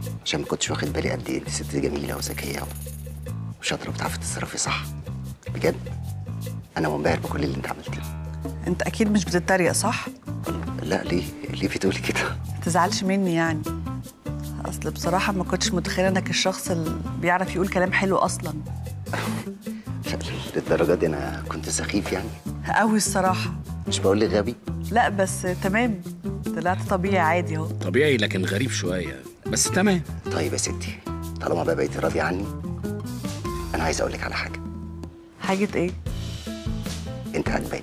عشان ما كنتش واخد بالي قد ايه انت ست جميله وذكيه وشاطره وبتعرفي تتصرفي صح بجد انا منبهر بكل اللي انت عملتيه انت اكيد مش بتتريق صح لا ليه ليه بتقولي كده ما تزعلش مني يعني اصل بصراحه ما كنتش متخيله انك الشخص اللي بيعرف يقول كلام حلو اصلا للدرجه دي انا كنت سخيف يعني قوي الصراحه مش بقول لك غبي لا بس تمام طلعت طبيعي عادي اهو طبيعي لكن غريب شويه بس تمام طيب يا ستي طالما بقى بقيتي راضيه عني انا عايز اقول لك على حاجه حاجه ايه انت عجباني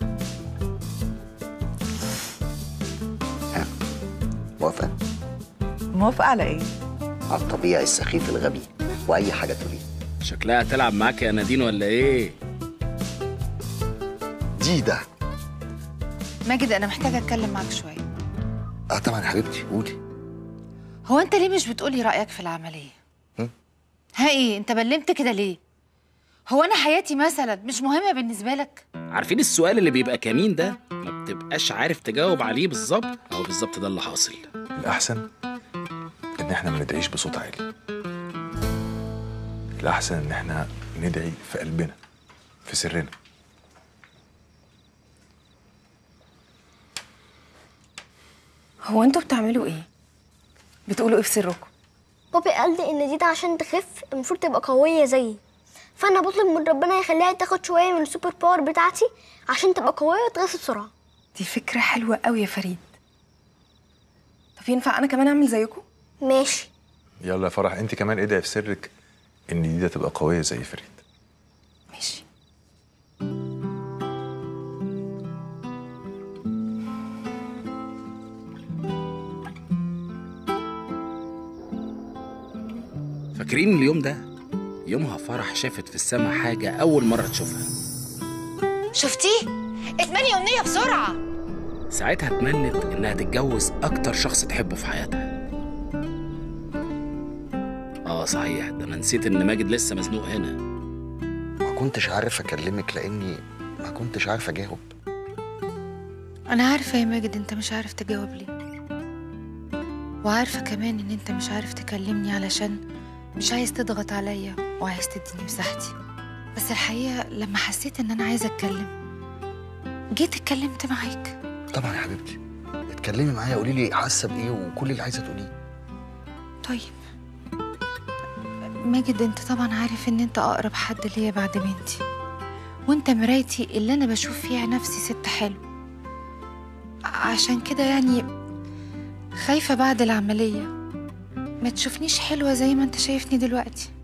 ها موافقه موافقه على ايه على الطبيعي السخيف الغبي واي حاجه تقوليها شكلها هتلعب معاك يا نادين ولا ايه دي ده ماجد انا محتاجه اتكلم معاك شويه اه طبعا يا حبيبتي قولي هو انت ليه مش بتقولي رايك في العمليه هم؟ ها ايه انت بلمت كده ليه هو انا حياتي مثلا مش مهمه بالنسبه لك عارفين السؤال اللي بيبقى كمين ده ما بتبقاش عارف تجاوب عليه بالظبط او بالظبط ده اللي حاصل الأحسن إن إحنا ما ندعيش بصوت عالي. الأحسن إن إحنا ندعي في قلبنا في سرنا. هو انتوا بتعملوا ايه؟ بتقولوا ايه في سركم؟ بابي قال لي ان ديدا عشان تخف المفروض تبقى قويه زيي فانا بطلب من ربنا يخليها تاخد شويه من السوبر باور بتاعتي عشان تبقى قويه وتخس بسرعه دي فكرة حلوة قوي يا فريد طب ينفع انا كمان اعمل زيكم؟ ماشي يلا يا فرح أنت كمان ادعي في سرك إن دي تبقى قوية زي فريد. ماشي فاكرين اليوم ده يومها فرح شافت في السما حاجه اول مره تشوفها شفتيه اتمني امنيه بسرعه ساعتها اتمنت انها تتجوز اكتر شخص تحبه في حياتها اه صحيح ده انا نسيت ان ماجد لسه مزنوق هنا ما كنتش عارف اكلمك لاني ما كنتش عارف اجاوب انا عارفه يا ماجد انت مش عارف تجاوب لي وعارفه كمان ان انت مش عارف تكلمني علشان مش عايز تضغط عليا وعايز تديني مساحتي بس الحقيقه لما حسيت ان انا عايزه اتكلم جيت اتكلمت معاك طبعا يا حبيبتي اتكلمي معايا قولي لي حاسه بايه وكل اللي عايزه تقوليه طيب ماجد انت طبعا عارف ان انت اقرب حد ليا بعد بنتي وانت مرايتي اللي انا بشوف فيها نفسي ست حلو عشان كده يعني خايفة بعد العملية ما تشوفنيش حلوة زي ما انت شايفني دلوقتي